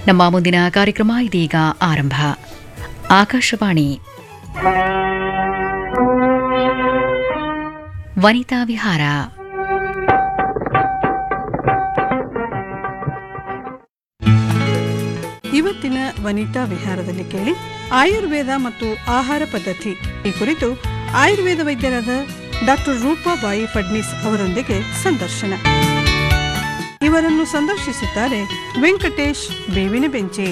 ನಮ್ಮ ಮುಂದಿನ ಕಾರ್ಯಕ್ರಮ ಇದೀಗ ಆರಂಭ ಆಕಾಶವಾಣಿ ವನಿತಾ ವಿಹಾರ ಇವತ್ತಿನ ವನಿತಾ ವಿಹಾರದಲ್ಲಿ ಕೇಳಿ ಆಯುರ್ವೇದ ಮತ್ತು ಆಹಾರ ಪದ್ಧತಿ ಈ ಕುರಿತು ಆಯುರ್ವೇದ ವೈದ್ಯರಾದ ಡಾಕ್ಟರ್ ರೂಪಾ ಬಾಯಿ ಫಡ್ನಿಸ್ ಅವರೊಂದಿಗೆ ಸಂದರ್ಶನ ಇವರನ್ನು ಸಂದರ್ಶಿಸುತ್ತಾರೆ ವೆಂಕಟೇಶ್ ಬೇವಿನ ಬೆಂಚೆ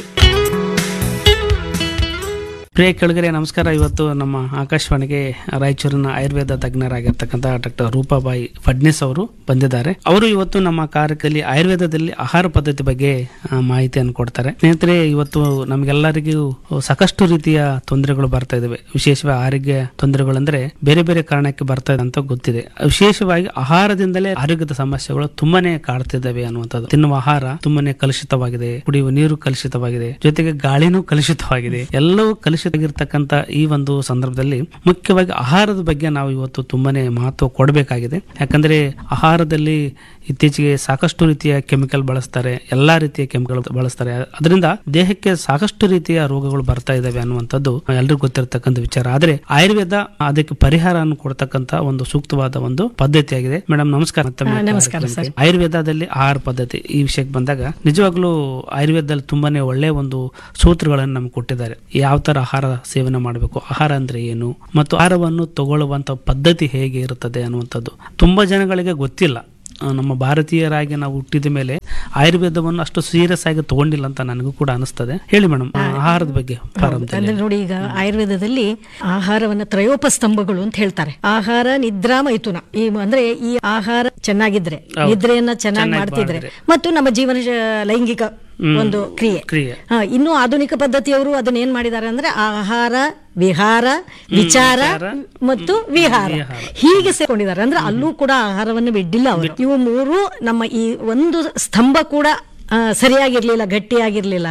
ಪ್ರಿಯ ಕೆಳಗರೆ ನಮಸ್ಕಾರ ಇವತ್ತು ನಮ್ಮ ಆಕಾಶವಾಣಿಗೆ ರಾಯಚೂರಿನ ಆಯುರ್ವೇದ ತಜ್ಞರಾಗಿರ್ತಕ್ಕಂಥ ಡಾಕ್ಟರ್ ರೂಪಾಬಾಯಿ ಫಡ್ನಿಸ್ ಅವರು ಬಂದಿದ್ದಾರೆ ಅವರು ಇವತ್ತು ನಮ್ಮ ಕಾರ್ಯಕ್ರಮದಲ್ಲಿ ಆಯುರ್ವೇದದಲ್ಲಿ ಆಹಾರ ಪದ್ಧತಿ ಬಗ್ಗೆ ಆ, ಮಾಹಿತಿಯನ್ನು ಕೊಡ್ತಾರೆ ಸ್ನೇಹಿತರೆ ಇವತ್ತು ನಮಗೆಲ್ಲರಿಗೂ ಸಾಕಷ್ಟು ರೀತಿಯ ತೊಂದರೆಗಳು ಬರ್ತಾ ಇದಾವೆ ವಿಶೇಷವಾಗಿ ಆರೋಗ್ಯ ತೊಂದರೆಗಳಂದ್ರೆ ಬೇರೆ ಬೇರೆ ಕಾರಣಕ್ಕೆ ಬರ್ತಾ ಇದೆ ಅಂತ ಗೊತ್ತಿದೆ ವಿಶೇಷವಾಗಿ ಆಹಾರದಿಂದಲೇ ಆರೋಗ್ಯದ ಸಮಸ್ಯೆಗಳು ತುಂಬಾನೇ ಕಾಡ್ತಿದ್ದಾವೆ ಅನ್ನುವಂಥದ್ದು ತಿನ್ನುವ ಆಹಾರ ತುಂಬಾನೇ ಕಲುಷಿತವಾಗಿದೆ ಕುಡಿಯುವ ನೀರು ಕಲುಷಿತವಾಗಿದೆ ಜೊತೆಗೆ ಗಾಳಿನೂ ಕಲುಷಿತವಾಗಿದೆ ಎಲ್ಲವೂ ಕಲುಷಿತವಾಗಿರ್ತಕ್ಕಂಥ ಈ ಒಂದು ಸಂದರ್ಭದಲ್ಲಿ ಮುಖ್ಯವಾಗಿ ಆಹಾರದ ಬಗ್ಗೆ ನಾವು ಇವತ್ತು ತುಂಬಾನೇ ಮಹತ್ವ ಕೊಡಬೇಕಾಗಿದೆ ಯಾಕಂದ್ರೆ ಆಹಾರದಲ್ಲಿ ಇತ್ತೀಚೆಗೆ ಸಾಕಷ್ಟು ರೀತಿಯ ಕೆಮಿಕಲ್ ಬಳಸ್ತಾರೆ ಎಲ್ಲಾ ರೀತಿಯ ಕೆಮಿಕಲ್ ಬಳಸ್ತಾರೆ ಅದರಿಂದ ದೇಹಕ್ಕೆ ಸಾಕಷ್ಟು ರೀತಿಯ ರೋಗಗಳು ಬರ್ತಾ ಇದಾವೆ ಅನ್ನುವಂಥದ್ದು ಎಲ್ರಿಗೂ ಗೊತ್ತಿರತಕ್ಕಂಥ ವಿಚಾರ ಆದ್ರೆ ಆಯುರ್ವೇದ ಅದಕ್ಕೆ ಪರಿಹಾರ ಕೊಡ್ತಕ್ಕಂಥ ಒಂದು ಸೂಕ್ತವಾದ ಒಂದು ಪದ್ಧತಿಯಾಗಿದೆ ಮೇಡಮ್ ನಮಸ್ಕಾರ ಮತ್ತೊಮ್ಮೆ ಕಾರ್ಯಕ್ರಮಕ್ಕೆ. ಆಯುರ್ವೇದದಲ್ಲಿ ಆಹಾರ ಪದ್ಧತಿ ಈ ವಿಷಯಕ್ಕೆ ಬಂದಾಗ ನಿಜವಾಗ್ಲೂ ಆಯುರ್ವೇದದಲ್ಲಿ ತುಂಬಾನೇ ಒಳ್ಳೆಯ ಒಂದು ಸೂತ್ರಗಳನ್ನು ನಮ್ಗೆ ಕೊಟ್ಟಿದ್ದಾರೆ ಯಾವ ತರ ಆಹಾರ ಸೇವನೆ ಮಾಡಬೇಕು ಆಹಾರ ಅಂದ್ರೆ ಏನು ಮತ್ತು ಆಹಾರವನ್ನು ತಗೊಳ್ಳುವಂತ ಪದ್ಧತಿ ಹೇಗೆ ಇರುತ್ತದೆ ಅನ್ನುವಂಥದ್ದು ತುಂಬಾ ಜನಗಳಿಗೆ ಗೊತ್ತಿಲ್ಲ ಆ, ನಮ್ಮ ಭಾರತೀಯರಾಗಿ ನಾವು ಹುಟ್ಟಿದ ಮೇಲೆ ಆಯುರ್ವೇದವನ್ನು ಅಷ್ಟು ಸೀರಿಯಸ್ ಆಗಿ ತಗೊಂಡಿಲ್ಲ ಅಂತ ನನಗೂ ಕೂಡ ಅನಿಸ್ತದೆ ಹೇಳಿ ಮೇಡಮ್ ಆಹಾರದ ಬಗ್ಗೆ ಪ್ರಾರಂಭದಲ್ಲಿ ಅಂದ್ರೆ ನೋಡಿ ಈಗ ಆಯುರ್ವೇದದಲ್ಲಿ ಆಹಾರವನ್ನ ತ್ರಯೋಪ ಸ್ತಂಭಗಳು ಅಂತ ಹೇಳ್ತಾರೆ ಆಹಾರ ನಿದ್ರಾ ಮೈಥುನ ಈ ಅಂದ್ರೆ ಈ ಆಹಾರ ಚೆನ್ನಾಗಿದ್ರೆ ನಿದ್ರೆಯನ್ನ ಚೆನ್ನಾಗಿ ಮಾಡ್ತಿದ್ರೆ ಮತ್ತು ನಮ್ಮ ಜೀವನ ಶ- ಲೈಂಗಿಕ ಒಂದು ಕ್ರಿಯೆ ಕ್ರಿಯೆ ಹಾ, ಇನ್ನು ಆಧುನಿಕ ಪದ್ಧತಿಯವರು ಅದನ್ನ ಏನ್ ಮಾಡಿದ್ದಾರೆ ಅಂದ್ರೆ ಆಹಾರ ವಿಹಾರ ವಿಚಾರ ಮತ್ತು ವಿಹಾರ ಹೀಗೆ ಸೇರ್ಕೊಂಡಿದ್ದಾರೆ ಅಂದ್ರೆ ಅಲ್ಲೂ ಕೂಡ ಆಹಾರವನ್ನು ಬಿಡ್ಡಿಲ್ಲ ಅವರು ಇವು ಮೂರು ನಮ್ಮ ಈ ಒಂದು ಸ್ತಂಭ ಕೂಡ ಆ, ಸರಿಯಾಗಿರ್ಲಿಲ್ಲ ಗಟ್ಟಿಯಾಗಿರ್ಲಿಲ್ಲ